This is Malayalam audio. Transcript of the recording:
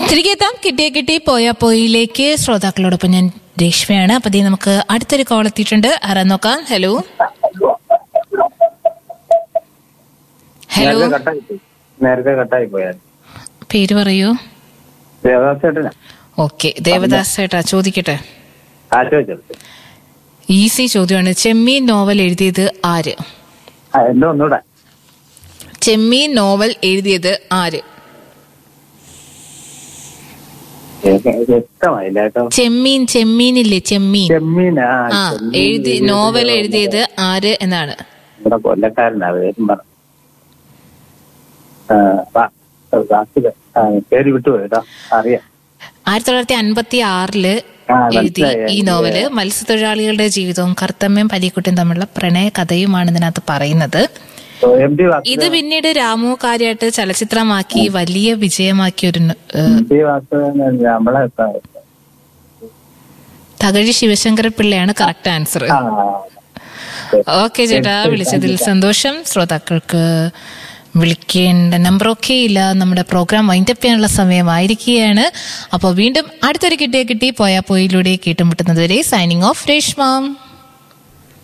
തിരികെ എത്താം കിട്ടിയ കിട്ടി പോയ പോയിലേക്ക് ശ്രോതാക്കളോടൊപ്പം ഞാൻ രേഷ്മയാണ് അപ്പൊ ദേ നമുക്ക് അടുത്തൊരു കോൾ എത്തിയിട്ടുണ്ട് ആരാ നോക്കാം ഹലോ ഹലോ നേരത്തെ കട്ടായി പോയി നേരത്തെ കട്ടായി പോയാൽ പേര് പറയൂ ദേവദാസ് ചേട്ടനാ ഓക്കെ ദേവദാസ് ചേട്ടാ ചോദിക്കട്ടെ ആ ചോദിച്ചത് ഈസി ചോദ്യമാണ് ചെമ്മീൻ നോവൽ എഴുതിയത് ആര് ആ എന്തോ ഒന്നുകൂടെ ചെമ്മീൻ നോവൽ എഴുതിയത് ആര് എനിക്ക് വ്യക്തമായില്ല കേട്ടോ ചെമ്മീൻ ചെമ്മീനില്ലേ ചെമ്മീൻ ചെമ്മീൻ ആ ആ ചെമ്മീൻ എഴുതി എഴുതിയത് നോവൽ എഴുതിയത് ആര് എന്നാണ് ഇവിടെ കൊല്ലക്കാരനാ പേരും പറഞ്ഞു ആ, വാ, ദാസില്. ആ, പേര് വിട്ടുപോയി കേട്ടോ അറിയാം ആയിരത്തി തൊള്ളായിരത്തി അൻപത്തി ആറില് ആ, എഴുതി മനസ്സിലായി. ഈ നോവല് മത്സ്യത്തൊഴിലാളികളുടെ ജീവിതവും കർത്തമ്മയും പരീക്കുട്ടിയും തമ്മിലുള്ള പ്രണയ കഥയുമാണ് ഇതിനകത്ത് പറയുന്നത് ഓ, എം ടി വാസുദേവൻ ഇത് പിന്നീട് രാമു കാര്യമായിട്ട് ചലച്ചിത്രമാക്കി വലിയ വിജയമാക്കിയ ഒരു ന- ഏഹ്, എം ടി വാസുദേവൻ നമ്മളെ തകഴി ശിവശങ്കര പിള്ളയാണ് കറക്റ്റ് ആൻസർ ആ ഓക്കെ ചേട്ടാ വിളിച്ചതിൽ സന്തോഷം ശ്രോതാക്കൾക്ക് വിളിക്കേണ്ട നമ്പറൊക്കെ ഇല്ല നമ്മുടെ പ്രോഗ്രാം വൈൻഡപ്പ് ചെയ്യാനുള്ള സമയമായിരിക്കുകയാണ് അപ്പോൾ വീണ്ടും അടുത്തൊരു കിട്ടിയ കിട്ടി പോയാ പോയിലൂടെ കേട്ടുമുട്ടുന്നത് വരെ സൈനിങ് ഓഫ് രേഷ്മാം